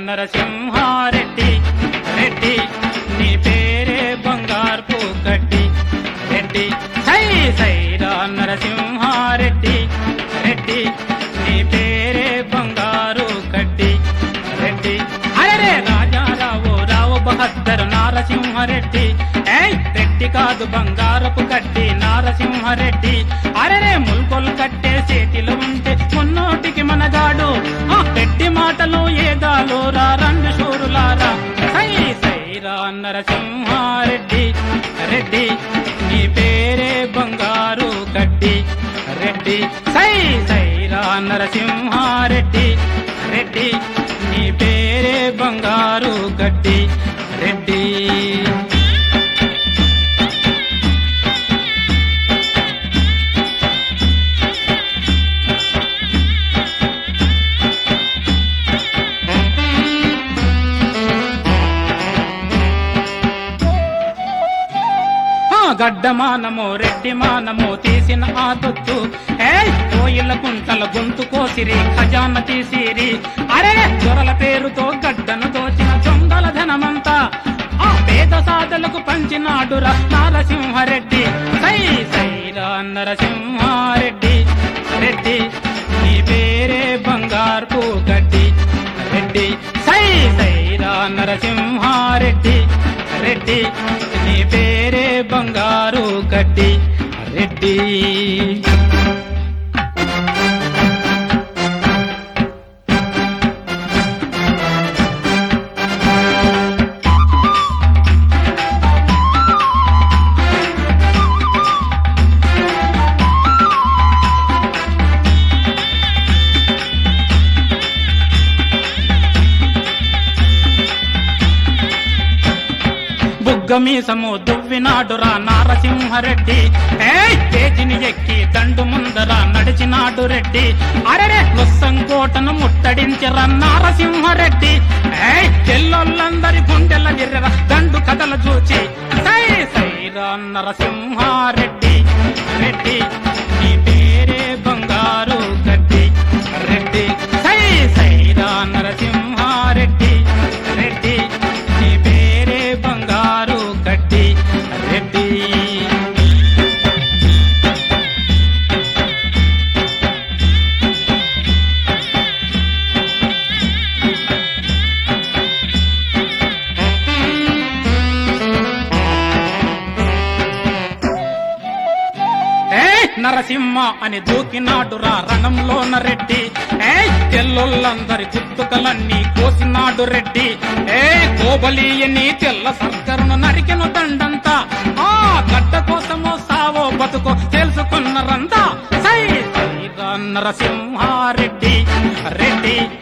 నరసింహారెడ్డి రెడ్డి నీ పేరే బంగారు కట్టి రెడ్డి సై సైరా నరసింహారెడ్డి రెడ్డి నీ పేరే బంగారు కట్టి రెడ్డి అరే రాజారావు రావు బహద్దరు నారసింహారెడ్డి ఏయ్ రెడ్డి కాదు బంగారపు కట్టి నారసింహారెడ్డి అరే ముల్కొలు కట్టే చేతిలో ఉంటే మున్నోటికి మనగాడు ఆ రెడ్డి మాటలు ఏదాలు రా రండు షూరులారా సై సైరా నరసింహారెడ్డి రెడ్డి నీ పేరే బంగారు కట్టి రెడ్డి సై సైరా నరసింహారెడ్డి రెడ్డి నీ పేరే బంగారు గడ్డి రెడ్డి ఆ గడ్డ మానము రెడ్డి మానము తీసిన ఆ తొత్తు ఏయ్ కోయిల కుంటల గొంతు కోసిరి ఖజాన తీసిరి అరే దొరల పేరుతో గడ్డను దోచిన దొంగల ధనమంతా ఆ పేద సాధలకు పంచినాడురా నారసింహారెడ్డి సై సైరా నరసింహారెడ్డి రెడ్డి నీ పేరే బంగారు గడ్డి రెడ్డి సై సైరా నరసింహారెడ్డి రెడ్డి నీ పేరే బంగారు గడ్డి రెడ్డి బుగ్గమీసము దువ్వినాడురా నారసింహరెడ్డి ఏయ్ తేజిని ఎక్కి దండు ముందర నడిచినాడు రెడ్డి అరెరే కోటను ముట్టడించరా నారసింహరెడ్డి ఏయ్ చెల్లొల్లందరి గుండెల ఎర్ర దండు కథలు చూచి సై సైరా నరసింహారెడ్డి రెడ్డి నీ పేరే బంగారు గడ్డి రెడ్డి సై సైరా నరసింహారెడ్డి రెడ్డి నీ పేరే బంగారు గడ్డి రెడ్డి ఏ నరసింహ అని దూకినాడురా రణంలోన రెడ్డి ఏ తెల్లొల్లందరి గుర్తుకలన్నీ కోసినాడు రెడ్డి ఏ కోబలియని తెల్ల సర్కరును నరికెను దండంతా ఆ గడ్డ కోసమో సావో బతుకో తెలుసుకున్నరంతా సై సైరా నరసింహారెడ్డి రెడ్డి